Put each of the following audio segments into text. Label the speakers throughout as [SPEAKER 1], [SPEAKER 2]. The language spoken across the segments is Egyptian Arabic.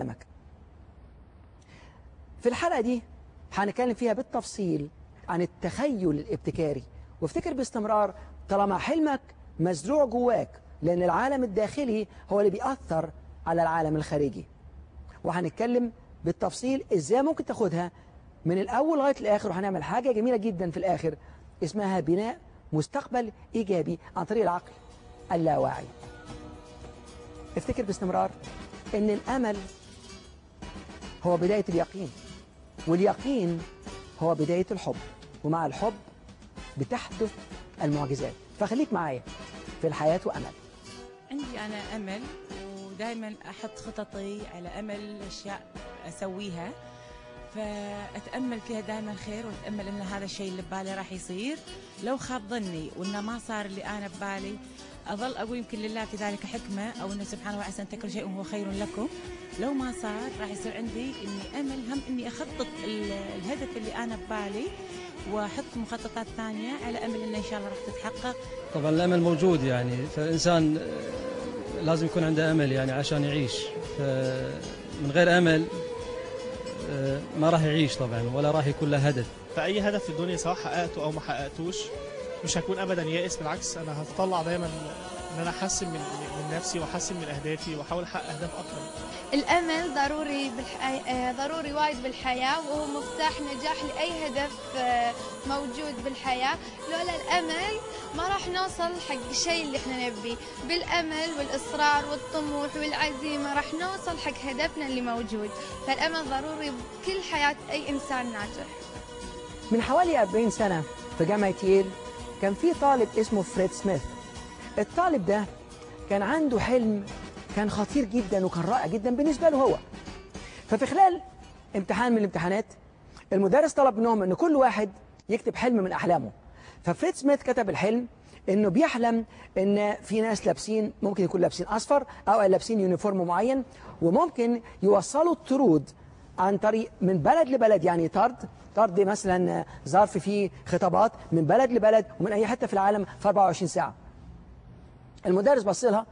[SPEAKER 1] أمامك في الحلقة دي هنتكلم فيها بالتفصيل عن التخيل الابتكاري وافتكر باستمرار طالما حلمك مزروع جواك لأن العالم الداخلي هو اللي بيأثر على العالم الخارجي وهنتكلم بالتفصيل ازاي ممكن تاخدها من الأول لغاية الآخر وهنعمل حاجة جميلة جدا في الآخر اسمها بناء مستقبل إيجابي عن طريق العقل اللاواعي افتكر باستمرار ان الأمل هو بداية اليقين واليقين هو بداية الحب ومع الحب بتحدث المعجزات فخليك معايا في الحياة وأمل
[SPEAKER 2] عندي أنا أمل ودائما أحط خططي على أمل أشياء أسويها فأتأمل فيها دائما خير وأتأمل أن هذا الشيء اللي ببالي راح يصير لو خاب ظني وأنه ما صار اللي أنا ببالي أظل أقول يمكن لله في ذلك حكمة أو أنه سبحانه وتعالى أن كل شيء وهو خير لكم لو ما صار راح يصير عندي إني أمل هم إني أخطط الهدف اللي أنا ببالي واحط مخططات ثانيه على امل انه ان شاء الله راح تتحقق.
[SPEAKER 3] طبعا الامل موجود يعني فالانسان لازم يكون عنده امل يعني عشان يعيش فمن غير امل ما راح يعيش طبعا ولا راح يكون له هدف.
[SPEAKER 4] فاي هدف في الدنيا سواء حققته او ما حققتوش مش هكون ابدا يائس بالعكس انا هتطلع دايما ان انا احسن من من نفسي واحسن من اهدافي واحاول احقق اهداف اكتر
[SPEAKER 5] الامل ضروري بالحياة ضروري وايد بالحياه وهو مفتاح نجاح لاي هدف موجود بالحياه لولا الامل ما راح نوصل حق الشيء اللي احنا نبيه بالامل والاصرار والطموح والعزيمه راح نوصل حق هدفنا اللي موجود فالامل ضروري بكل حياه اي انسان ناجح
[SPEAKER 1] من حوالي 40 سنه في جامعه ييل كان في طالب اسمه فريد سميث الطالب ده كان عنده حلم كان خطير جدا وكان رائع جدا بالنسبة له هو ففي خلال امتحان من الامتحانات المدرس طلب منهم ان كل واحد يكتب حلم من احلامه ففريد سميث كتب الحلم انه بيحلم ان في ناس لابسين ممكن يكون لابسين اصفر او لابسين يونيفورم معين وممكن يوصلوا الطرود عن طريق من بلد لبلد يعني طرد طرد مثلا ظرف فيه خطابات من بلد لبلد ومن اي حته في العالم في 24 ساعه المدرس بص لها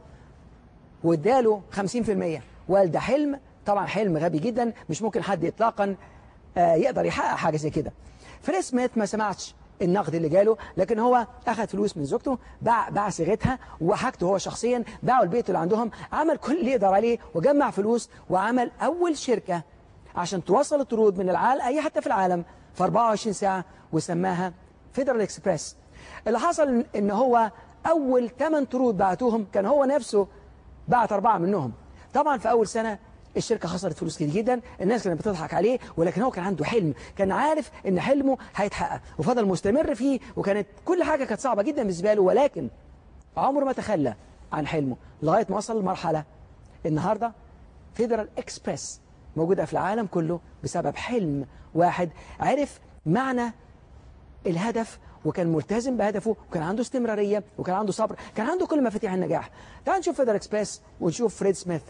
[SPEAKER 1] واداله 50% وقال ده حلم طبعا حلم غبي جدا مش ممكن حد اطلاقا يقدر يحقق حاجة زي كده فريد سميث ما سمعتش النقد اللي جاله لكن هو أخذ فلوس من زوجته باع باع صيغتها وحاجته هو شخصيا باعوا البيت اللي عندهم عمل كل اللي يقدر عليه وجمع فلوس وعمل أول شركة عشان توصل الطرود من العالم أي حتى في العالم في 24 ساعة وسماها فيدرال اكسبريس اللي حصل ان هو أول 8 طرود بعتوهم كان هو نفسه بعت أربعة منهم طبعا في أول سنة الشركة خسرت فلوس كتير جدا الناس كانت بتضحك عليه ولكن هو كان عنده حلم كان عارف ان حلمه هيتحقق وفضل مستمر فيه وكانت كل حاجة كانت صعبة جدا بالنسبة له ولكن عمره ما تخلى عن حلمه لغاية ما وصل لمرحلة النهاردة فيدرال اكسبريس موجودة في العالم كله بسبب حلم واحد عرف معنى الهدف وكان ملتزم بهدفه وكان عنده استمرارية وكان عنده صبر كان عنده كل مفاتيح النجاح تعال نشوف فيدر اكسبريس ونشوف فريد سميث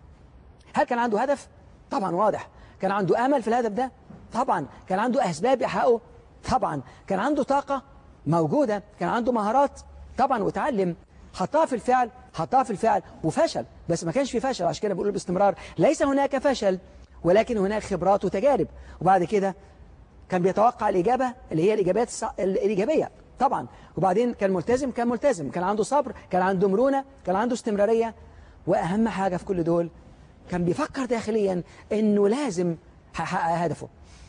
[SPEAKER 1] هل كان عنده هدف؟ طبعا واضح كان عنده أمل في الهدف ده؟ طبعا كان عنده أسباب يحققه؟ طبعا كان عنده طاقة موجودة كان عنده مهارات طبعا وتعلم حطها في الفعل حطها في الفعل وفشل بس ما كانش في فشل عشان كده بقول باستمرار ليس هناك فشل ولكن هناك خبرات وتجارب وبعد كده كان بيتوقع الإجابة اللي هي الإجابات الإيجابية طبعا وبعدين كان ملتزم كان ملتزم كان عنده صبر كان عنده مرونة كان عنده استمرارية وأهم حاجة في كل دول كان بيفكر داخليا إنه لازم هيحقق هدفه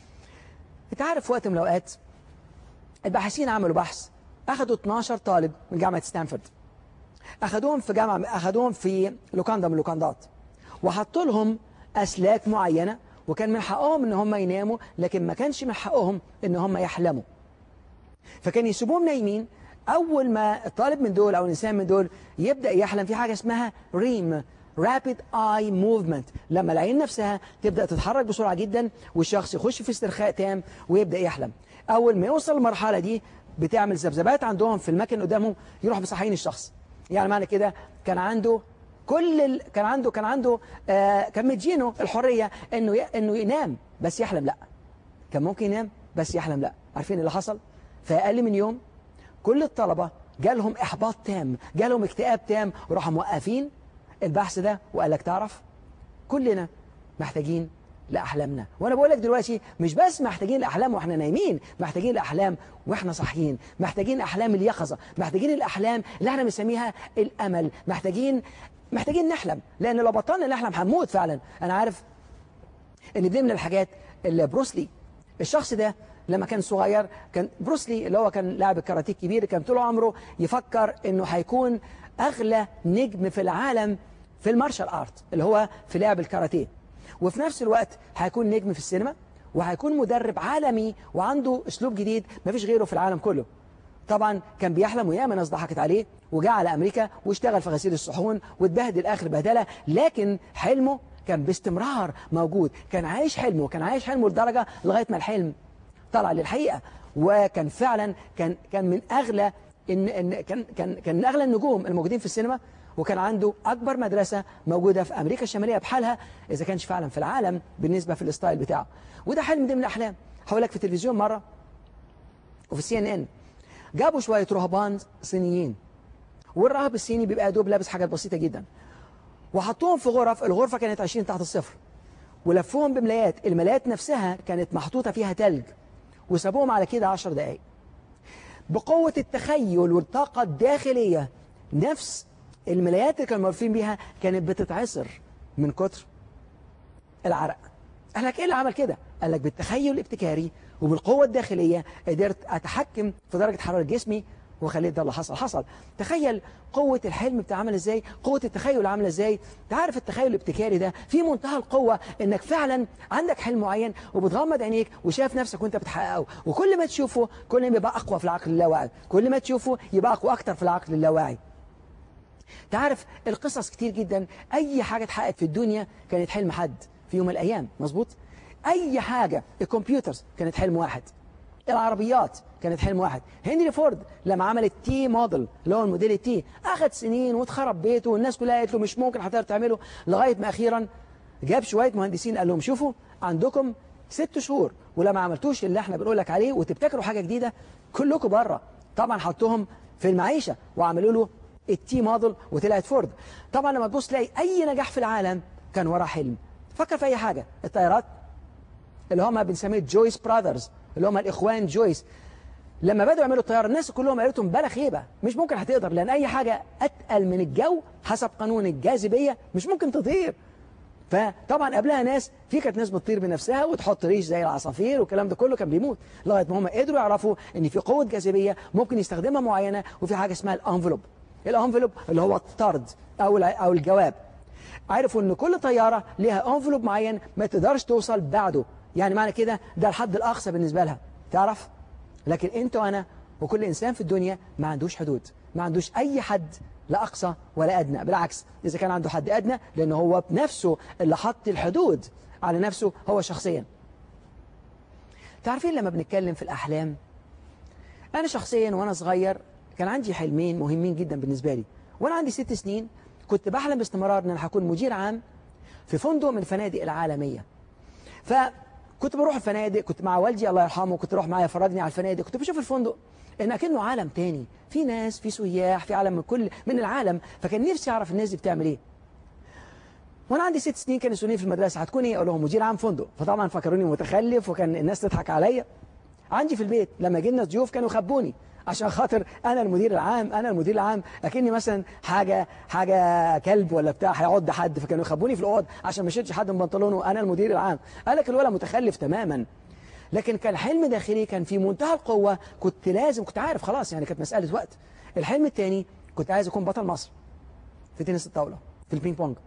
[SPEAKER 1] انت عارف في وقت من الأوقات الباحثين عملوا بحث أخذوا 12 طالب من جامعة ستانفورد أخذوهم في جامعة أخذوهم في لوكاندا من اللوكاندات وحطوا لهم أسلاك معينة وكان من حقهم ان هم يناموا لكن ما كانش من حقهم ان هم يحلموا فكان يسيبوهم نايمين اول ما الطالب من دول او الانسان من دول يبدأ يحلم في حاجة اسمها ريم rapid eye movement لما العين نفسها تبدأ تتحرك بسرعة جدا والشخص يخش في استرخاء تام ويبدأ يحلم اول ما يوصل المرحلة دي بتعمل ذبذبات عندهم في المكان قدامهم يروح مصحين الشخص يعني معنى كده كان عنده كل ال... كان عنده كان عنده آه كان مدينه الحرية انه ي... انه ينام بس يحلم لا كان ممكن ينام بس يحلم لا عارفين اللي حصل في اقل من يوم كل الطلبة جالهم احباط تام جالهم اكتئاب تام وراحوا موقفين البحث ده وقال لك تعرف كلنا محتاجين لأحلامنا وأنا بقول لك دلوقتي مش بس محتاجين الأحلام وإحنا نايمين محتاجين الأحلام وإحنا صاحيين محتاجين أحلام اليقظة محتاجين الأحلام اللي احنا بنسميها الأمل محتاجين محتاجين نحلم لأن لو بطلنا نحلم هنموت فعلا أنا عارف ان دي من الحاجات اللي بروسلي الشخص ده لما كان صغير كان بروسلي اللي هو كان لاعب الكاراتيه الكبير كان طول عمره يفكر انه هيكون اغلى نجم في العالم في المارشال ارت اللي هو في لعب الكاراتيه وفي نفس الوقت هيكون نجم في السينما وهيكون مدرب عالمي وعنده اسلوب جديد مفيش غيره في العالم كله طبعا كان بيحلم وياما ناس ضحكت عليه وجاء على امريكا واشتغل في غسيل الصحون واتبهدل اخر بهدله لكن حلمه كان باستمرار موجود كان عايش حلمه كان عايش حلمه لدرجه لغايه ما الحلم طلع للحقيقه وكان فعلا كان كان من اغلى إن إن كان كان كان من اغلى النجوم الموجودين في السينما وكان عنده اكبر مدرسه موجوده في امريكا الشماليه بحالها اذا كانش فعلا في العالم بالنسبه في الستايل بتاعه وده حلم دي من الاحلام هقول لك في التلفزيون مره وفي السي ان ان جابوا شويه رهبان صينيين والراهب الصيني بيبقى يا دوب لابس حاجات بسيطه جدا وحطوهم في غرف الغرفه كانت 20 تحت الصفر ولفوهم بملايات الملايات نفسها كانت محطوطه فيها تلج وسابوهم على كده 10 دقائق بقوة التخيل والطاقة الداخلية نفس الملايات اللي كانوا مولفين بيها كانت بتتعصر من كتر العرق قال لك ايه اللي عمل كده قال لك بالتخيل الابتكاري وبالقوة الداخلية قدرت اتحكم في درجة حرارة جسمي وخليت ده اللي حصل حصل تخيل قوة الحلم بتاع عامل ازاي قوة التخيل عامله ازاي تعرف التخيل الابتكاري ده في منتهى القوة انك فعلا عندك حلم معين وبتغمض عينيك وشايف نفسك وانت بتحققه وكل ما تشوفه كل ما يبقى اقوى في العقل اللاواعي كل ما تشوفه يبقى اقوى اكتر في العقل اللاواعي تعرف القصص كتير جدا اي حاجة اتحققت في الدنيا كانت حلم حد في يوم من الايام مظبوط اي حاجة الكمبيوترز كانت حلم واحد العربيات كانت حلم واحد هنري فورد لما عمل التي موديل اللي هو الموديل التي اخذ سنين واتخرب بيته والناس كلها قالت له مش ممكن هتقدر تعمله لغايه ما اخيرا جاب شويه مهندسين قال لهم شوفوا عندكم ست شهور ولما عملتوش اللي احنا بنقول لك عليه وتبتكروا حاجه جديده كلكم بره طبعا حطوهم في المعيشه وعملوا له التي موديل وطلعت فورد طبعا لما تبص تلاقي اي نجاح في العالم كان وراه حلم فكر في اي حاجه الطيارات اللي هم بنسميه جويس براذرز اللي هم الاخوان جويس لما بدأوا يعملوا الطيارة الناس كلهم قالت لهم بلا خيبة مش ممكن هتقدر لأن أي حاجة أتقل من الجو حسب قانون الجاذبية مش ممكن تطير فطبعا قبلها ناس في كانت ناس بتطير بنفسها وتحط ريش زي العصافير والكلام ده كله كان بيموت لغايه ما هم قدروا يعرفوا ان في قوه جاذبيه ممكن يستخدمها معينه وفي حاجه اسمها الانفلوب الانفلوب اللي هو الطرد او او الجواب عرفوا ان كل طياره ليها انفلوب معين ما تقدرش توصل بعده يعني معنى كده ده الحد الاقصى بالنسبه لها تعرف لكن انت وانا وكل انسان في الدنيا ما عندوش حدود ما عندوش اي حد لا اقصى ولا ادنى بالعكس اذا كان عنده حد ادنى لان هو بنفسه اللي حط الحدود على نفسه هو شخصيا تعرفين لما بنتكلم في الاحلام انا شخصيا وانا صغير كان عندي حلمين مهمين جدا بالنسبه لي وانا عندي ست سنين كنت بحلم باستمرار ان انا هكون مدير عام في فندق من الفنادق العالميه فكنت بروح الفنادق كنت مع والدي الله يرحمه كنت اروح معايا يفرجني على الفنادق كنت بشوف الفندق ان اكنه عالم تاني في ناس في سياح في عالم من كل من العالم فكان نفسي اعرف الناس دي بتعمل ايه وانا عندي ست سنين كانوا يسالوني في المدرسه هتكون ايه اقول لهم مدير عام فندق فطبعا فكروني متخلف وكان الناس تضحك عليا عندي في البيت لما جينا ضيوف كانوا خبوني عشان خاطر انا المدير العام انا المدير العام اكني مثلا حاجه حاجه كلب ولا بتاع هيعض حد فكانوا يخبوني في الاوض عشان ما اشدش حد من بنطلونه انا المدير العام قال لك الولد متخلف تماما لكن كان حلم داخلي كان في منتهى القوه كنت لازم كنت عارف خلاص يعني كانت مساله وقت الحلم الثاني كنت عايز اكون بطل مصر في تنس الطاوله في البينج بونج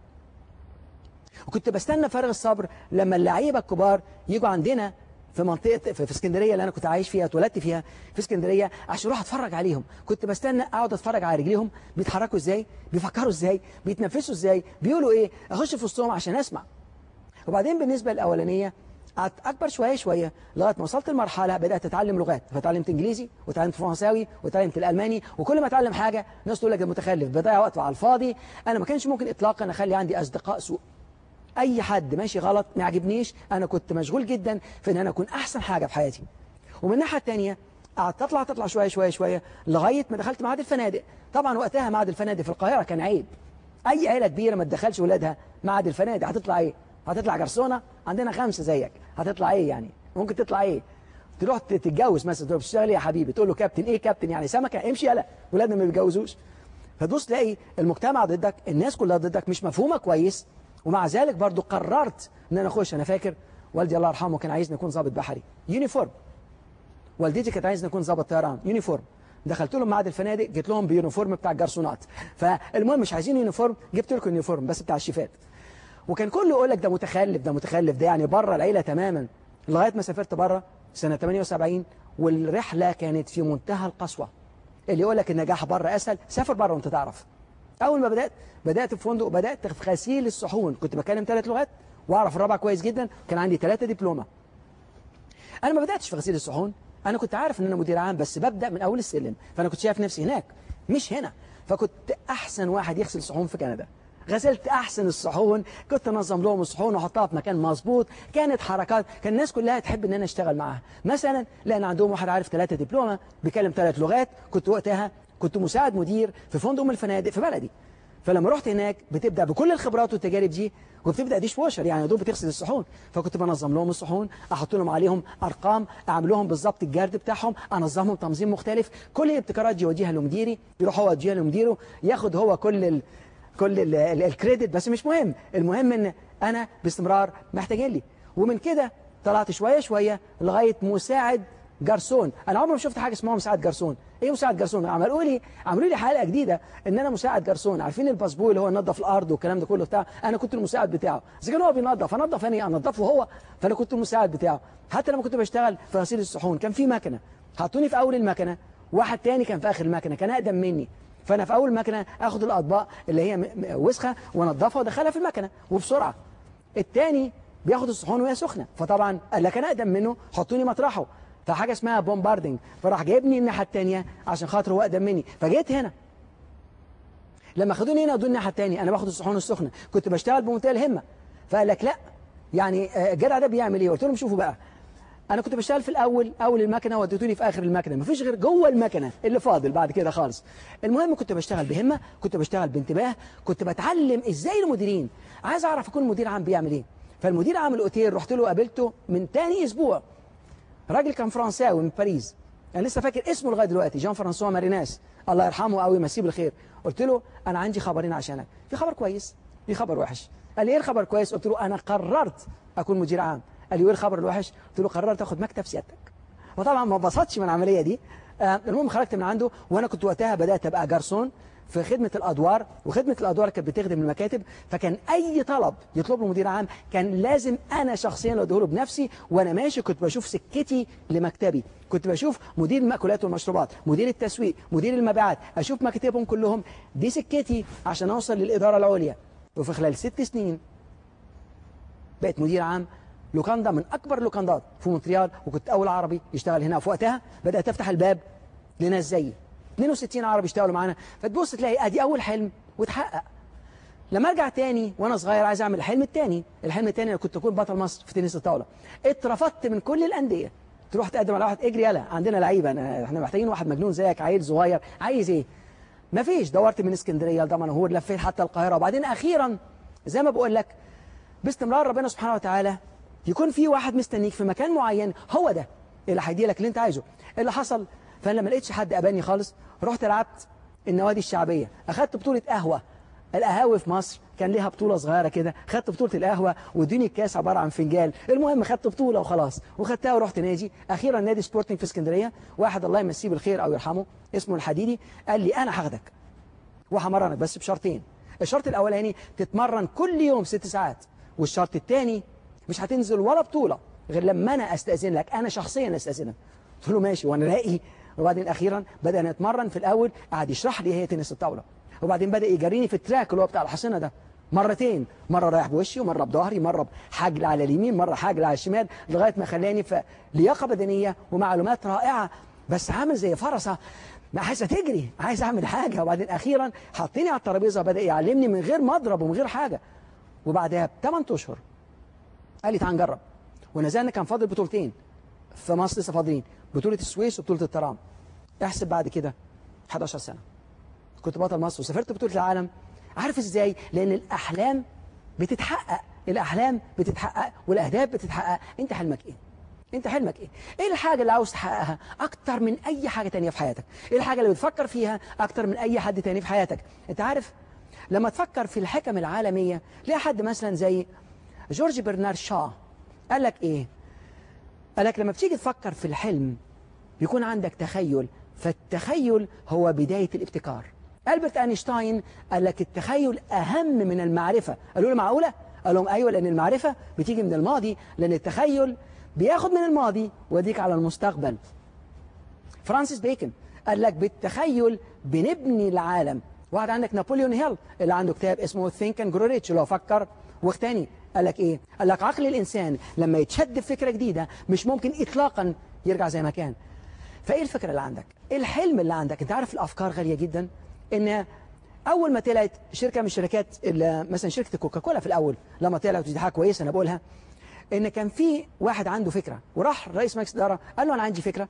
[SPEAKER 1] وكنت بستنى فارغ الصبر لما اللعيبه الكبار يجوا عندنا في منطقه في, في اسكندريه اللي انا كنت عايش فيها اتولدت فيها في اسكندريه عشان اروح اتفرج عليهم كنت بستنى اقعد اتفرج على رجليهم بيتحركوا ازاي بيفكروا ازاي بيتنفسوا ازاي بيقولوا ايه اخش في وسطهم عشان اسمع وبعدين بالنسبه الاولانيه قعدت اكبر شويه شويه لغايه ما وصلت لمرحله بدات اتعلم لغات فتعلمت انجليزي وتعلمت فرنساوي وتعلمت الالماني وكل ما اتعلم حاجه الناس تقول لك ده متخلف بضيع وقت على الفاضي انا ما كانش ممكن اطلاقا اخلي عندي اصدقاء سوء اي حد ماشي غلط ما يعجبنيش انا كنت مشغول جدا في ان انا اكون احسن حاجه في حياتي ومن الناحيه الثانيه قعدت اطلع تطلع شويه شويه شويه لغايه ما دخلت معهد الفنادق طبعا وقتها معهد الفنادق في القاهره كان عيب اي عيله كبيره ما تدخلش ولادها معهد الفنادق هتطلع ايه هتطلع جرسونه عندنا خمسه زيك هتطلع ايه يعني ممكن تطلع ايه تروح تتجوز مثلا تروح تشتغل إيه يا حبيبي تقول له كابتن ايه كابتن يعني سمكه امشي يلا ولادنا ما بيتجوزوش فتبص تلاقي المجتمع ضدك الناس كلها ضدك مش مفهومه كويس ومع ذلك برضو قررت ان انا اخش انا فاكر والدي الله يرحمه كان عايزني اكون ضابط بحري يونيفورم والدتي كانت عايزني اكون ضابط طيران يونيفورم دخلت لهم معهد الفنادق جبت لهم بيونيفورم بتاع الجرسونات فالمهم مش عايزين يونيفورم جبت لكم يونيفورم بس بتاع الشيفات وكان كله يقول لك ده متخلف ده متخلف ده يعني بره العيله تماما لغايه ما سافرت بره سنه 78 والرحله كانت في منتهى القسوه اللي يقول لك النجاح بره اسهل سافر بره وانت تعرف اول ما بدات بدات في فندق بدات في غسيل الصحون كنت بتكلم ثلاث لغات واعرف الرابعه كويس جدا كان عندي ثلاثه دبلومه انا ما بداتش في غسيل الصحون انا كنت عارف ان انا مدير عام بس ببدا من اول السلم فانا كنت شايف نفسي هناك مش هنا فكنت احسن واحد يغسل صحون في كندا غسلت احسن الصحون كنت انظم لهم الصحون واحطها في مكان مظبوط كانت حركات كان الناس كلها تحب ان انا اشتغل معاها مثلا لان عندهم واحد عارف ثلاثه دبلومه بيتكلم ثلاث لغات كنت وقتها كنت مساعد مدير في فندق من الفنادق في بلدي فلما رحت هناك بتبدا بكل الخبرات والتجارب دي وبتبدا ديش واشر يعني يا دوب بتغسل الصحون فكنت بنظم لهم الصحون احط لهم عليهم ارقام اعمل لهم بالظبط الجرد بتاعهم انظمهم تنظيم مختلف كل الابتكارات دي يوديها لمديري يروح هو يوديها لمديره ياخد هو كل ال... كل ال... ال... الكريدت بس مش مهم المهم ان انا باستمرار محتاجين لي ومن كده طلعت شويه شويه لغايه مساعد جرسون انا عمري ما شفت حاجه اسمها مساعد جرسون ايه مساعد جرسون عملوا لي عملوا لي حلقه جديده ان انا مساعد جرسون عارفين الباسبور اللي هو ينظف الارض والكلام ده كله بتاع انا كنت المساعد بتاعه اذا كان هو بينظف انظف انا انظفه هو فانا كنت المساعد بتاعه حتى لما كنت بشتغل في غسيل الصحون كان في مكنه حطوني في اول المكنه واحد تاني كان في اخر المكنه كان اقدم مني فانا في اول مكنه اخد الاطباق اللي هي م- م- وسخه وانضفها وادخلها في المكنه وبسرعه التاني بياخد الصحون وهي سخنه فطبعا قال لك انا اقدم منه حطوني مطرحه فحاجه اسمها بومباردنج فراح جايبني الناحيه الثانيه عشان خاطر هو اقدم مني فجيت هنا لما خدوني هنا ودوني الناحيه الثانيه انا باخد الصحون السخنه كنت بشتغل بمنتهى الهمه فقال لك لا يعني آه، الجدع ده بيعمل ايه قلت لهم شوفوا بقى انا كنت بشتغل في الاول اول المكنه وديتوني في اخر المكنه مفيش غير جوه المكنه اللي فاضل بعد كده خالص المهم كنت بشتغل بهمه كنت بشتغل بانتباه كنت بتعلم ازاي المديرين عايز اعرف يكون مدير عام بيعمل ايه فالمدير عام الاوتيل رحت له قابلته من تاني اسبوع راجل كان فرنساوي من باريس انا لسه فاكر اسمه لغايه دلوقتي جان فرانسوا ماريناس الله يرحمه قوي مسيه بالخير قلت له انا عندي خبرين عشانك في خبر كويس في خبر وحش قال لي ايه الخبر كويس قلت له انا قررت اكون مدير عام قال لي ايه الخبر الوحش قلت له قررت اخد مكتب سيادتك وطبعا ما انبسطش من العمليه دي آه، المهم خرجت من عنده وانا كنت وقتها بدات ابقى جرسون في خدمة الأدوار وخدمة الأدوار كانت بتخدم المكاتب فكان أي طلب يطلبه مدير عام كان لازم أنا شخصيا اللي أديه له بنفسي وأنا ماشي كنت بشوف سكتي لمكتبي كنت بشوف مدير المأكولات والمشروبات مدير التسويق مدير المبيعات أشوف مكاتبهم كلهم دي سكتي عشان أوصل للإدارة العليا وفي خلال ست سنين بقيت مدير عام لوكاندا من أكبر اللوكاندات في مونتريال وكنت أول عربي يشتغل هنا في وقتها بدأت أفتح الباب لناس زيي 62 عربي اشتغلوا معانا فتبص تلاقي ادي اول حلم وتحقق لما ارجع تاني وانا صغير عايز اعمل الحلم التاني الحلم التاني انا كنت اكون بطل مصر في تنس الطاوله اترفضت من كل الانديه تروح تقدم على واحد اجري يلا عندنا لعيبه أنا- احنا محتاجين واحد مجنون زيك عيل صغير عايز ايه مفيش دورت من اسكندريه لدمنهور لفيت حتى القاهره وبعدين اخيرا زي ما بقول لك باستمرار ربنا سبحانه وتعالى يكون في واحد مستنيك في مكان معين هو ده اللي هيدي لك اللي انت عايزه اللي حصل فانا ما لقيتش حد قبلني خالص رحت لعبت النوادي الشعبيه اخدت بطوله قهوه القهاوي في مصر كان ليها بطوله صغيره كده خدت بطوله القهوه وادوني الكاس عباره عن فنجان المهم خدت بطوله وخلاص وخدتها ورحت نادي اخيرا نادي سبورتنج في اسكندريه واحد الله يمسيه بالخير او يرحمه اسمه الحديدي قال لي انا هاخدك وهمرنك بس بشرطين الشرط الاولاني تتمرن كل يوم ست ساعات والشرط الثاني مش هتنزل ولا بطولة غير لما انا استأذن لك انا شخصيا استأذنك قلت له ماشي وانا لاقي وبعدين اخيرا بدأ نتمرن في الاول قعد يشرح لي هي تنس الطاولة وبعدين بدأ يجريني في التراك اللي هو بتاع الحصينة ده مرتين مرة رايح بوشي ومرة بظهري مرة حجل على اليمين مرة حجل على الشمال لغاية ما خلاني في لياقة بدنية ومعلومات رائعة بس عامل زي فرسة ما عايزة تجري عايز اعمل حاجة وبعدين اخيرا حطيني على الترابيزة بدأ يعلمني من غير مضرب ومن غير حاجة وبعدها بثمان اشهر قال لي تعال نجرب ونزلنا كان فاضل بطولتين في مصر لسه فاضلين بطولة السويس وبطولة الترام احسب بعد كده 11 سنة كنت بطل مصر وسافرت بطولة العالم عارف ازاي لان الاحلام بتتحقق الأحلام بتتحقق والأهداف بتتحقق أنت حلمك إيه انت حلمك ايه ايه الحاجة اللي عاوز تحققها اكتر من اي حاجة تانية في حياتك ايه الحاجة اللي بتفكر فيها اكتر من اي حد تاني في حياتك انت عارف لما تفكر في الحكم العالمية تلاقي حد مثلا زي جورج برنارد شا قال لك ايه قال لك لما بتيجي تفكر في الحلم بيكون عندك تخيل فالتخيل هو بداية الابتكار ألبرت أينشتاين قال لك التخيل أهم من المعرفة قالوا له معقولة؟ قال لهم أيوة لأن المعرفة بتيجي من الماضي لأن التخيل بياخد من الماضي ويديك على المستقبل فرانسيس بيكن قال لك بالتخيل بنبني العالم واحد عندك نابليون هيل اللي عنده كتاب اسمه ثينك اند جرو ريتش اللي هو فكر واغتني قال لك ايه قال لك عقل الانسان لما يتشد في فكره جديده مش ممكن اطلاقا يرجع زي ما كان فايه الفكره اللي عندك ايه الحلم اللي عندك انت عارف الافكار غاليه جدا ان اول ما طلعت شركه من الشركات اللي- مثلا شركه كوكاكولا في الاول لما طلعت ودي حاجه كويسه انا بقولها ان كان في واحد عنده فكره وراح رئيس مجلس الاداره قال له انا عندي فكره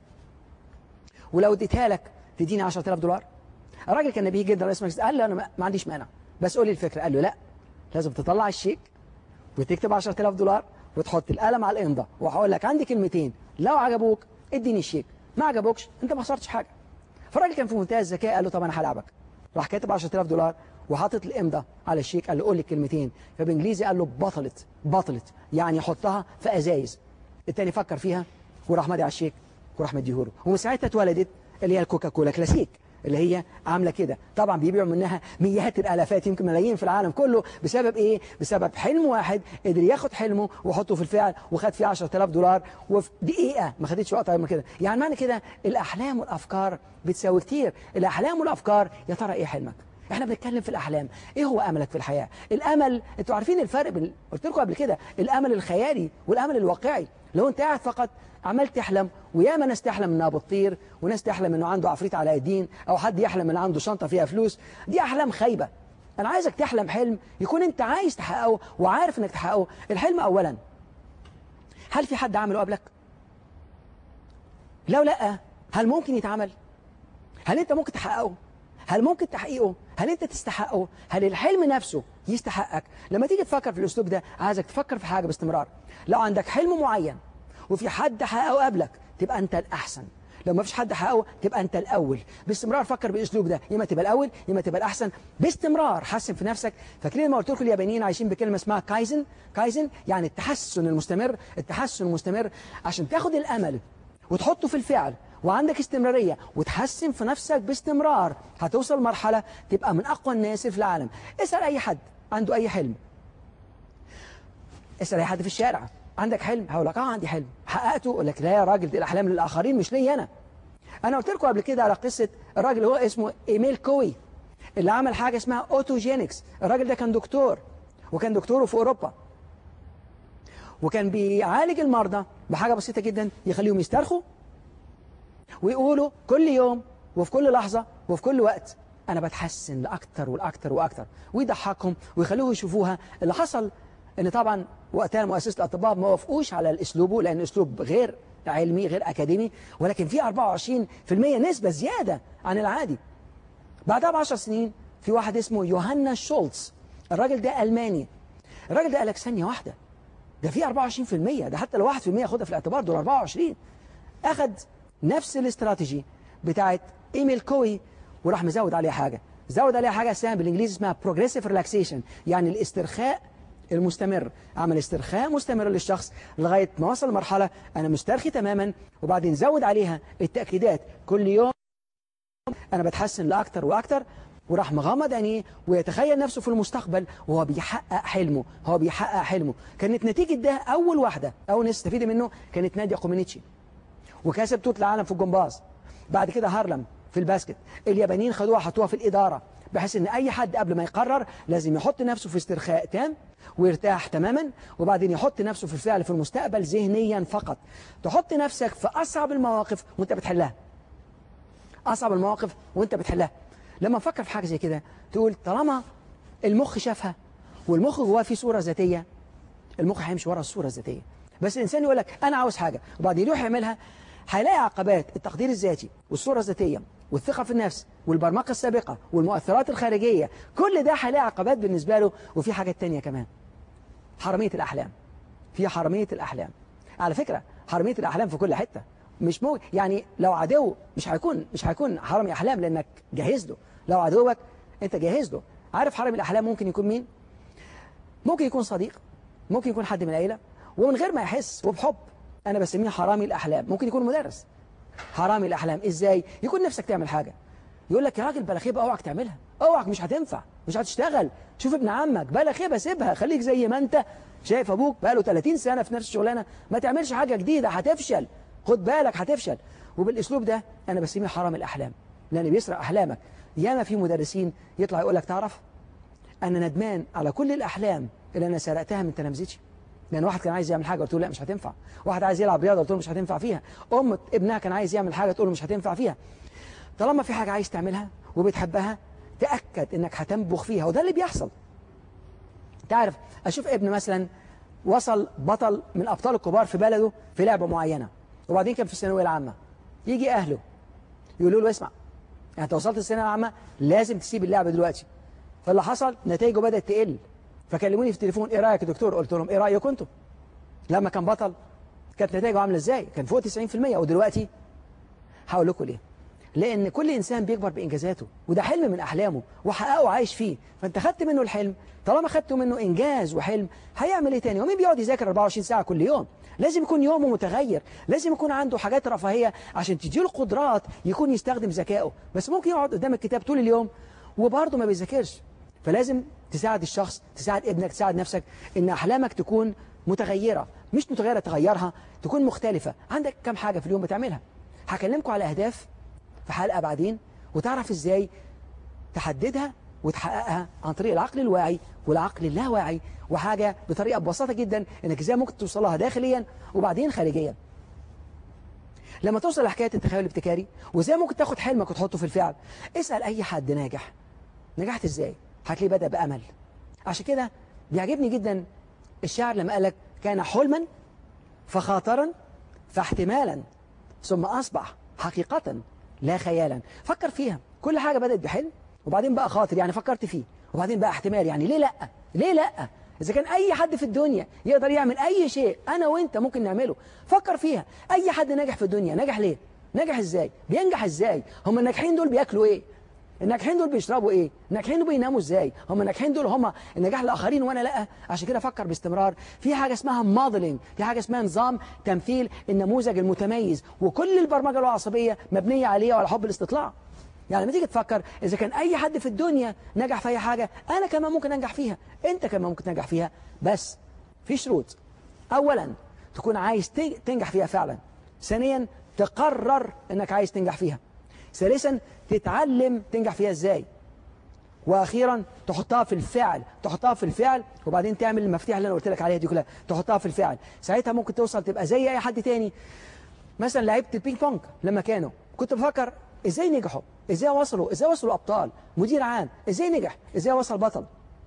[SPEAKER 1] ولو اديتها لك تديني 10000 دولار الراجل كان نبيه جدا رئيس مجلس قال له انا ما- ما عنديش مانع بس قول لي الفكره قال له لا لازم تطلع الشيك وتكتب 10000 دولار وتحط القلم على الامضه وهقول لك عندي كلمتين لو عجبوك اديني الشيك ما عجبوكش انت ما خسرتش حاجه فالراجل كان في منتهى الذكاء قال له طب انا هلعبك راح كاتب 10000 دولار وحاطط الامضه على الشيك قال له قول لي الكلمتين فبانجليزي قال له بطلت بطلت يعني حطها في ازايز التاني فكر فيها وراح مادي على الشيك وراح مديهوله ومن ساعتها اتولدت اللي هي الكوكاكولا كلاسيك اللي هي عامله كده طبعا بيبيعوا منها مئات الالافات يمكن ملايين في العالم كله بسبب ايه بسبب حلم واحد قدر ياخد حلمه ويحطه في الفعل وخد فيه 10000 دولار وفي دقيقه ما خدتش وقت اكتر من كده يعني معنى كده الاحلام والافكار بتساوي كتير الاحلام والافكار يا ترى ايه حلمك احنا بنتكلم في الاحلام ايه هو املك في الحياه الامل انتوا عارفين الفرق بين قلت لكم قبل كده الامل الخيالي والامل الواقعي لو انت قاعد فقط عمال تحلم وياما ناس تحلم انها بتطير وناس تحلم انه عنده عفريت على الدين او حد يحلم ان عنده شنطه فيها فلوس دي احلام خايبه انا عايزك تحلم حلم يكون انت عايز تحققه وعارف انك تحققه الحلم اولا هل في حد عمله قبلك لو لا هل ممكن يتعمل هل انت ممكن تحققه هل ممكن تحقيقه هل انت تستحقه هل الحلم نفسه يستحقك لما تيجي تفكر في الاسلوب ده عايزك تفكر في حاجه باستمرار لو عندك حلم معين وفي حد حققه قبلك تبقى انت الاحسن لو ما فيش حد حققه تبقى انت الاول باستمرار فكر بالاسلوب ده يا اما تبقى الاول يا اما تبقى الاحسن باستمرار حسن في نفسك فاكرين ما قلت لكم اليابانيين عايشين بكلمه اسمها كايزن كايزن يعني التحسن المستمر التحسن المستمر عشان تاخد الامل وتحطه في الفعل وعندك استمرارية وتحسن في نفسك باستمرار هتوصل مرحلة تبقى من أقوى الناس في العالم اسأل أي حد عنده أي حلم اسأل أي حد في الشارع عندك حلم هقول لك اه عندي حلم حققته يقول لك لا يا راجل دي الأحلام للآخرين مش ليا أنا أنا قلت لكم قبل كده على قصة الراجل اللي هو اسمه إيميل كوي اللي عمل حاجة اسمها أوتوجينكس الراجل ده كان دكتور وكان دكتوره في أوروبا وكان بيعالج المرضى بحاجة بسيطة جدا يخليهم يسترخوا ويقولوا كل يوم وفي كل لحظة وفي كل وقت أنا بتحسن لأكتر والأكتر وأكتر ويضحكهم ويخلوه يشوفوها اللي حصل إن طبعا وقتها مؤسسة الأطباء ما وافقوش على الأسلوبه لأن أسلوب غير علمي غير أكاديمي ولكن في 24% نسبة زيادة عن العادي بعدها ب 10 سنين في واحد اسمه يوهانا شولتز الراجل ده ألماني الراجل ده قال لك ثانية واحدة ده في 24% ده حتى لو 1% ياخدها في الاعتبار دول 24 أخد نفس الاستراتيجي بتاعت ايميل كوي وراح مزود عليها حاجة زود عليها حاجة اسمها بالانجليزي اسمها progressive relaxation يعني الاسترخاء المستمر عمل استرخاء مستمر للشخص لغاية ما وصل لمرحلة أنا مسترخي تماما وبعدين زود عليها التأكيدات كل يوم أنا بتحسن لأكتر وأكتر وراح مغمض عينيه ويتخيل نفسه في المستقبل وهو بيحقق حلمه هو بيحقق حلمه كانت نتيجة ده أول واحدة أول ناس استفيد منه كانت نادية كومينيتشي وكسب توت العالم في الجمباز بعد كده هارلم في الباسكت اليابانيين خدوها حطوها في الإدارة بحيث ان اي حد قبل ما يقرر لازم يحط نفسه في استرخاء تام ويرتاح تماما وبعدين يحط نفسه في الفعل في المستقبل ذهنيا فقط تحط نفسك في اصعب المواقف وانت بتحلها اصعب المواقف وانت بتحلها لما نفكر في حاجه زي كده تقول طالما المخ شافها والمخ جواه فيه صوره ذاتيه المخ هيمشي ورا الصوره الذاتيه بس الانسان يقول لك انا عاوز حاجه وبعدين يروح يعملها هيلاقي عقبات التقدير الذاتي والصوره الذاتيه والثقه في النفس والبرمجه السابقه والمؤثرات الخارجيه كل ده هيلاقي عقبات بالنسبه له وفي حاجات تانية كمان حرامية الأحلام في حرامية الأحلام على فكرة حرامية الأحلام في كل حتة مش مو يعني لو عدو مش هيكون مش هيكون حرامي أحلام لأنك جاهز له لو عدوك أنت جاهز له عارف حرامي الأحلام ممكن يكون مين ممكن يكون صديق ممكن يكون حد من العيلة ومن غير ما يحس وبحب أنا بسميه حرامي الأحلام ممكن يكون مدرس حرامي الأحلام إزاي يكون نفسك تعمل حاجة يقول لك يا راجل بلا خيبة اوعك تعملها اوعك مش هتنفع مش هتشتغل شوف ابن عمك بلا خيبة سيبها خليك زي ما انت شايف ابوك بقاله 30 سنة في نفس الشغلانة ما تعملش حاجة جديدة هتفشل خد بالك هتفشل وبالاسلوب ده انا بسميه حرام الاحلام لان بيسرق احلامك ياما في مدرسين يطلع يقول لك تعرف انا ندمان على كل الاحلام اللي انا سرقتها من تلامذتي لان واحد كان عايز يعمل حاجه قلت له لا مش هتنفع واحد عايز يلعب رياضه قلت له مش هتنفع فيها ام ابنها كان عايز يعمل حاجه تقول له مش هتنفع فيها طالما في حاجه عايز تعملها وبتحبها تاكد انك هتنبخ فيها وده اللي بيحصل تعرف اشوف ابن مثلا وصل بطل من ابطال الكبار في بلده في لعبه معينه وبعدين كان في الثانويه العامه يجي اهله يقولوا له اسمع انت وصلت الثانويه العامه لازم تسيب اللعبه دلوقتي فاللي حصل نتائجه بدات تقل فكلموني في التليفون ايه رايك يا دكتور قلت لهم ايه رايكم انتم لما كان بطل كانت نتائجه عامله ازاي كان فوق 90% ودلوقتي هقول لكم ليه لان كل انسان بيكبر بانجازاته وده حلم من احلامه وحققه وعايش فيه فانت خدت منه الحلم طالما خدته منه انجاز وحلم هيعمل ايه تاني ومين بيقعد يذاكر 24 ساعه كل يوم لازم يكون يومه متغير لازم يكون عنده حاجات رفاهيه عشان تديله قدرات يكون يستخدم ذكائه بس ممكن يقعد قدام الكتاب طول اليوم وبرضه ما بيذاكرش فلازم تساعد الشخص تساعد ابنك تساعد نفسك ان احلامك تكون متغيره مش متغيره تغيرها تكون مختلفه عندك كم حاجه في اليوم بتعملها هكلمكم على اهداف في حلقه بعدين وتعرف ازاي تحددها وتحققها عن طريق العقل الواعي والعقل اللاواعي وحاجه بطريقه ببساطه جدا انك ازاي ممكن توصلها داخليا وبعدين خارجيا لما توصل لحكايه التخيل الابتكاري وازاي ممكن تاخد حلمك وتحطه في الفعل اسال اي حد ناجح نجحت ازاي هتلاقيه بدا بامل عشان كده بيعجبني جدا الشاعر لما قالك كان حلما فخاطرا فاحتمالا ثم اصبح حقيقه لا خيالا فكر فيها كل حاجه بدات بحلم وبعدين بقى خاطر يعني فكرت فيه وبعدين بقى احتمال يعني ليه لا ليه لا إذا كان أي حد في الدنيا يقدر يعمل أي شيء أنا وإنت ممكن نعمله فكر فيها أي حد ناجح في الدنيا نجح ليه؟ نجح إزاي؟ بينجح إزاي؟ هم الناجحين دول بياكلوا إيه؟ الناجحين دول بيشربوا إيه؟ الناجحين دول بيناموا إزاي؟ هم الناجحين دول هم النجاح الآخرين وأنا لا عشان كده فكر باستمرار في حاجة اسمها موديلنج في حاجة اسمها نظام تمثيل النموذج المتميز وكل البرمجة العصبية مبنية عليه وعلى حب الاستطلاع يعني لما تيجي تفكر إذا كان أي حد في الدنيا نجح في أي حاجة أنا كمان ممكن أنجح فيها أنت كمان ممكن تنجح فيها بس في شروط أولا تكون عايز تنجح فيها فعلا ثانيا تقرر أنك عايز تنجح فيها ثالثا تتعلم تنجح فيها إزاي واخيرا تحطها في الفعل تحطها في الفعل وبعدين تعمل المفاتيح اللي انا قلت لك عليها دي كلها تحطها في الفعل ساعتها ممكن توصل تبقى زي اي حد تاني مثلا لعيبه البينج بونج لما كانوا كنت بفكر ازاي نجحوا ازاي وصلوا ازاي وصلوا ابطال مدير عام ازاي نجح ازاي وصل بطل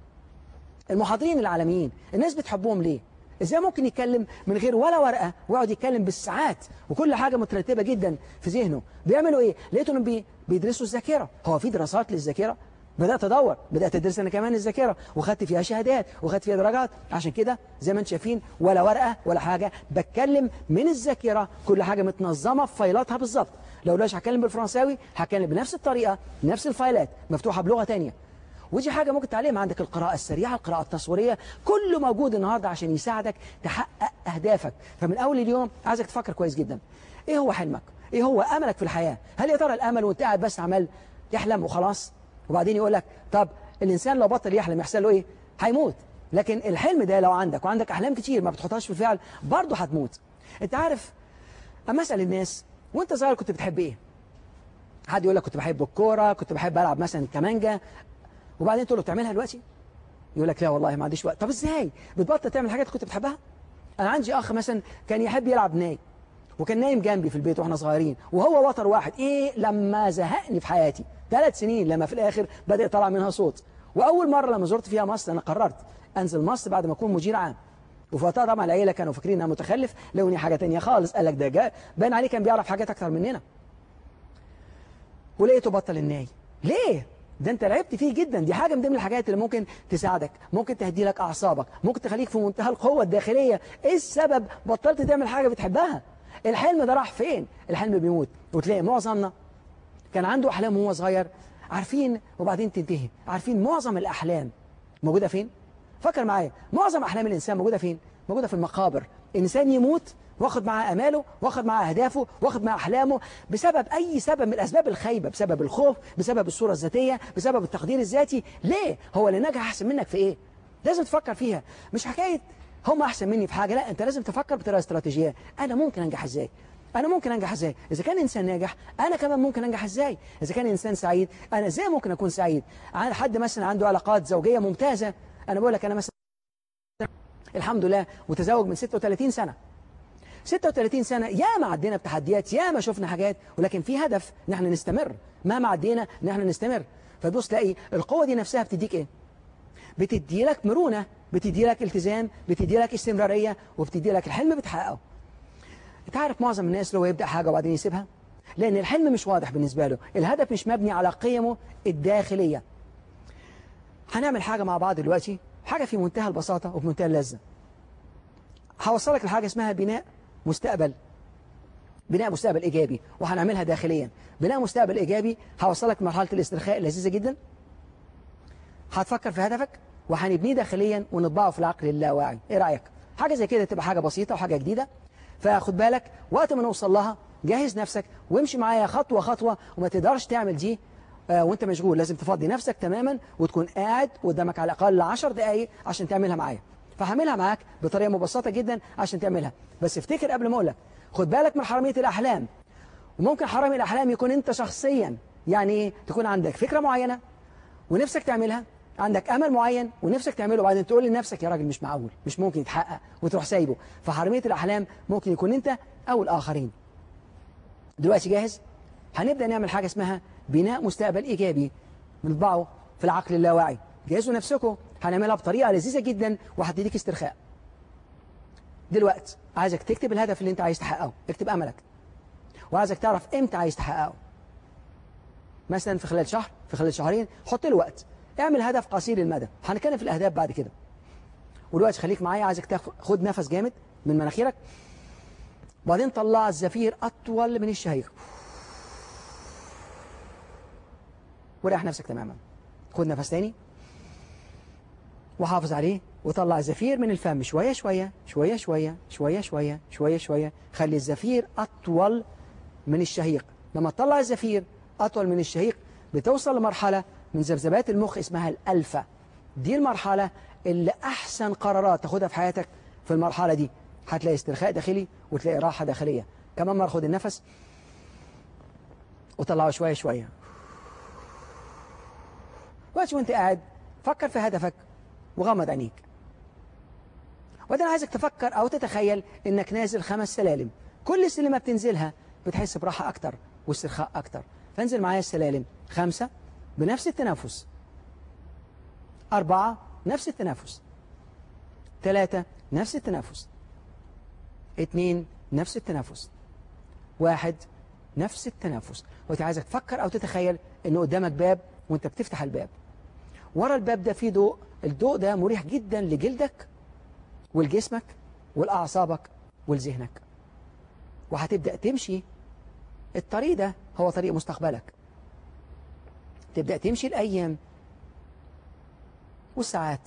[SPEAKER 1] المحاضرين العالميين الناس بتحبهم ليه ازاي ممكن يتكلم من غير ولا ورقه ويقعد يتكلم بالساعات وكل حاجه مترتبه جدا في ذهنه بيعملوا ايه لقيتهم بي... بيدرسوا الذاكره هو في دراسات للذاكره بدات ادور بدات ادرس انا كمان الذاكره وخدت فيها شهادات وخدت فيها درجات عشان كده زي ما انتم شايفين ولا ورقه ولا حاجه بتكلم من الذاكره كل حاجه متنظمه في فايلاتها بالظبط لو لاش هتكلم بالفرنساوي هتكلم بنفس الطريقه نفس الفايلات مفتوحه بلغه ثانيه ودي حاجة ممكن تعلمها عندك القراءة السريعة القراءة التصويرية كله موجود النهاردة عشان يساعدك تحقق أهدافك فمن أول اليوم عايزك تفكر كويس جدا إيه هو حلمك إيه هو أملك في الحياة هل يا ترى الأمل وانت قاعد بس عمال تحلم وخلاص وبعدين يقول لك طب الإنسان لو بطل يحلم يحصل له إيه هيموت لكن الحلم ده لو عندك وعندك أحلام كتير ما بتحطهاش في الفعل برضه هتموت أنت عارف أما أسأل الناس وانت صغير كنت بتحب إيه حد يقول لك كنت بحب الكورة كنت بحب ألعب مثلا كمانجا وبعدين تقول له بتعملها دلوقتي يقول لك لا والله ما عنديش وقت طب ازاي بتبطل تعمل حاجات كنت بتحبها انا عندي اخ مثلا كان يحب يلعب ناي وكان نايم جنبي في البيت واحنا صغيرين وهو وتر واحد ايه لما زهقني في حياتي ثلاث سنين لما في الاخر بدا يطلع منها صوت واول مره لما زرت فيها مصر انا قررت انزل مصر بعد ما اكون مدير عام وفي وقتها طبعا العيله كانوا فاكرين انها متخلف لوني حاجه تانية خالص قال لك ده جاء باين عليه كان بيعرف حاجات اكتر مننا ولقيته بطل الناي ليه ده انت لعبت فيه جدا دي حاجة من ضمن الحاجات اللي ممكن تساعدك ممكن تهدي لك أعصابك ممكن تخليك في منتهى القوة الداخلية ايه السبب بطلت تعمل حاجة بتحبها الحلم ده راح فين الحلم بيموت وتلاقي معظمنا كان عنده أحلام وهو صغير عارفين وبعدين تنتهي عارفين معظم الأحلام موجودة فين فكر معايا معظم أحلام الإنسان موجودة فين موجودة في المقابر إنسان يموت واخد معاه أماله واخد معاه أهدافه واخد معاه أحلامه بسبب أي سبب من الأسباب الخايبة بسبب الخوف بسبب الصورة الذاتية بسبب التقدير الذاتي ليه هو اللي نجح أحسن منك في إيه لازم تفكر فيها مش حكاية هم أحسن مني في حاجة لا أنت لازم تفكر بطريقة استراتيجية أنا ممكن أنجح إزاي أنا ممكن أنجح إزاي إذا كان إنسان ناجح أنا كمان ممكن أنجح إزاي إذا كان إنسان سعيد أنا إزاي ممكن أكون سعيد عن- حد مثلا عنده علاقات زوجية ممتازة أنا بقول لك أنا مثلا الحمد لله متزوج من 36 سنة 36 سنة يا ما عدينا بتحديات يا ما شفنا حاجات ولكن في هدف ان احنا نستمر مهما عدينا ان احنا نستمر فتبص تلاقي القوة دي نفسها بتديك ايه بتدي لك مرونة بتدي لك التزام بتدي لك استمرارية وبتدي لك الحلم بتحققه انت عارف معظم الناس اللي هو يبدأ حاجة وبعدين يسيبها لأن الحلم مش واضح بالنسبة له الهدف مش مبني على قيمه الداخلية هنعمل حاجة مع بعض دلوقتي حاجة في منتهى البساطة وفي منتهى اللذة هوصلك لحاجة اسمها بناء مستقبل بناء مستقبل إيجابي وهنعملها داخليا بناء مستقبل إيجابي هوصلك لمرحلة الاسترخاء اللذيذة جدا هتفكر في هدفك وهنبنيه داخليا ونطبعه في العقل اللاواعي ايه رأيك حاجة زي كده تبقى حاجة بسيطة وحاجة جديدة فخد بالك وقت ما نوصل لها جهز نفسك وامشي معايا خطوة خطوة وما تقدرش تعمل دي آه، وانت مشغول لازم تفضي نفسك تماما وتكون قاعد قدامك على الأقل 10 دقايق عشان تعملها معايا فهعملها معاك بطريقة مبسطة جدا عشان تعملها بس افتكر قبل ما اقولك خد بالك من حرامية الأحلام وممكن حرامي الأحلام يكون انت شخصيا يعني ايه تكون عندك فكرة معينة ونفسك تعملها عندك امل معين ونفسك تعمله وبعدين تقول لنفسك يا راجل مش معقول مش ممكن يتحقق وتروح سايبه فحرميه الاحلام ممكن يكون انت او الاخرين دلوقتي جاهز هنبدا نعمل حاجه اسمها بناء مستقبل ايجابي نطبعه في العقل اللاواعي جهزوا نفسكم هنعملها بطريقه لذيذه جدا وهتديك استرخاء دلوقتي عايزك تكتب الهدف اللي انت عايز تحققه اكتب املك وعايزك تعرف امتى عايز تحققه مثلا في خلال شهر في خلال شهرين حط له وقت اعمل هدف قصير المدى هنتكلم في الاهداف بعد كده ودلوقتي خليك معايا عايزك تاخد نفس جامد من مناخيرك وبعدين طلع الزفير اطول من الشهيق وريح نفسك تماما خد نفس تاني وحافظ عليه وطلع الزفير من الفم شوية شوية شوية شوية شوية شوية شوية شوية خلي الزفير أطول من الشهيق لما تطلع الزفير أطول من الشهيق بتوصل لمرحلة من ذبذبات المخ اسمها الألفا دي المرحلة اللي أحسن قرارات تاخدها في حياتك في المرحلة دي هتلاقي استرخاء داخلي وتلاقي راحة داخلية كمان مرة خد النفس وطلعه شوية شوية وقت وانت قاعد فكر في هدفك وغمض عينيك وبعدين عايزك تفكر أو تتخيل إنك نازل خمس سلالم كل سلمة بتنزلها بتحس براحة أكتر واسترخاء أكتر فانزل معايا السلالم خمسة بنفس التنافس أربعة نفس التنافس ثلاثة نفس التنافس اثنين نفس التنافس واحد نفس التنافس وانت عايزك تفكر أو تتخيل إنه قدامك باب وانت بتفتح الباب ورا الباب ده فيه ضوء الضوء ده مريح جدا لجلدك ولجسمك ولأعصابك ولذهنك وهتبدأ تمشي الطريق ده هو طريق مستقبلك تبدأ تمشي الأيام والساعات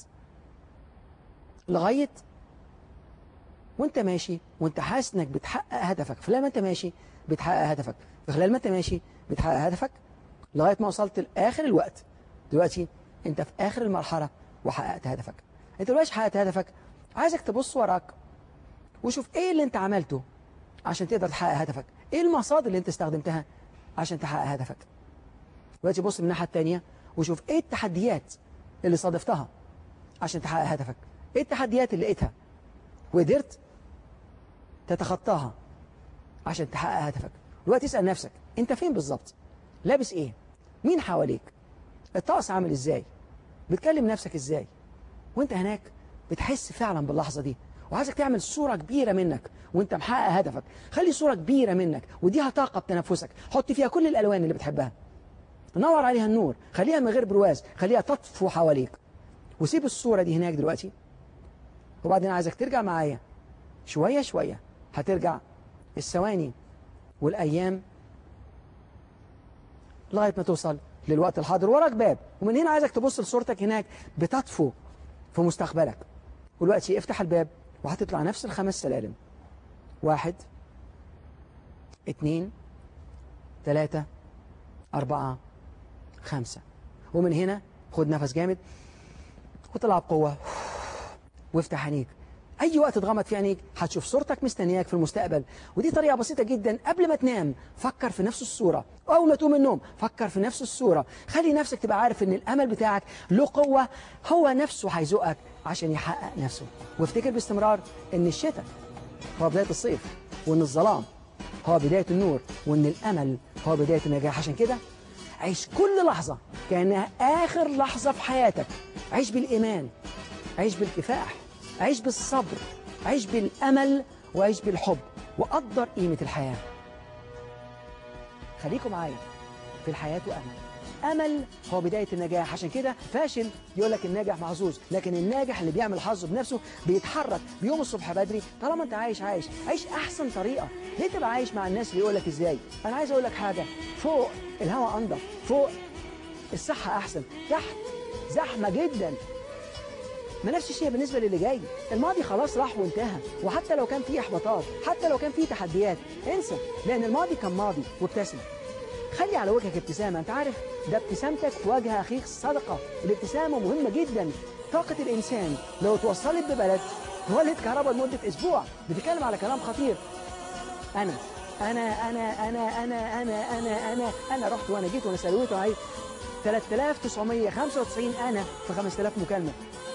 [SPEAKER 1] لغاية وانت ماشي وانت حاسس انك بتحقق هدفك خلال ما انت ماشي بتحقق هدفك في خلال ما انت ماشي بتحقق هدفك لغاية ما وصلت لآخر الوقت دلوقتي انت في آخر المرحلة وحققت هدفك انت دلوقتي حققت هدفك عايزك تبص وراك وشوف ايه اللي انت عملته عشان تقدر تحقق هدفك ايه المصادر اللي انت استخدمتها عشان تحقق هدفك دلوقتي بص من الناحية التانية وشوف ايه التحديات اللي صادفتها عشان تحقق هدفك ايه التحديات اللي لقيتها وقدرت تتخطاها عشان تحقق هدفك دلوقتي اسأل نفسك انت فين بالظبط لابس ايه مين حواليك الطقس عامل ازاي بتكلم نفسك ازاي وانت هناك بتحس فعلا باللحظة دي وعايزك تعمل صورة كبيرة منك وانت محقق هدفك خلي صورة كبيرة منك وديها طاقة بتنفسك حط فيها كل الألوان اللي بتحبها نور عليها النور خليها من غير برواز خليها تطفو حواليك وسيب الصورة دي هناك دلوقتي وبعدين عايزك ترجع معايا شوية شوية هترجع الثواني والأيام لغاية ما توصل للوقت الحاضر وراك باب ومن هنا عايزك تبص لصورتك هناك بتطفو في مستقبلك ودلوقتي افتح الباب وهتطلع نفس الخمس سلالم واحد اتنين تلاتة أربعة خمسة ومن هنا خد نفس جامد وطلع بقوة وافتح عينيك أي وقت تغمض في عينيك هتشوف صورتك مستنياك في المستقبل ودي طريقة بسيطة جدا قبل ما تنام فكر في نفس الصورة أول ما تقوم من النوم فكر في نفس الصورة خلي نفسك تبقى عارف إن الأمل بتاعك له قوة هو نفسه هيزقك عشان يحقق نفسه وافتكر باستمرار إن الشتاء هو بداية الصيف وإن الظلام هو بداية النور وإن الأمل هو بداية النجاح عشان كده عيش كل لحظة كأنها آخر لحظة في حياتك عيش بالإيمان عيش بالكفاح عيش بالصبر عيش بالأمل وعيش بالحب وقدر قيمة الحياة خليكم معايا في الحياة أمل أمل هو بداية النجاح عشان كده فاشل يقول لك الناجح محظوظ لكن الناجح اللي بيعمل حظه بنفسه بيتحرك بيوم الصبح بدري طالما انت عايش عايش عيش أحسن طريقة ليه تبقى عايش مع الناس اللي يقول لك إزاي أنا عايز أقول لك حاجة فوق الهواء أنضف فوق الصحة أحسن تحت زحمة جدا ما نفس الشيء بالنسبة للي جاي الماضي خلاص راح وانتهى وحتى لو كان فيه إحباطات حتى لو كان فيه تحديات انسى لأن الماضي كان ماضي وابتسم خلي على وجهك ابتسامة انت عارف ده ابتسامتك في وجه أخيك صدقة الابتسامة مهمة جدا طاقة الإنسان لو اتوصلت ببلد تولد كهرباء لمدة أسبوع بتتكلم على كلام خطير أنا أنا أنا أنا أنا أنا أنا أنا أنا رحت وأنا جيت وأنا سلويت وأنا عايز 3995 أنا في 5000 مكالمة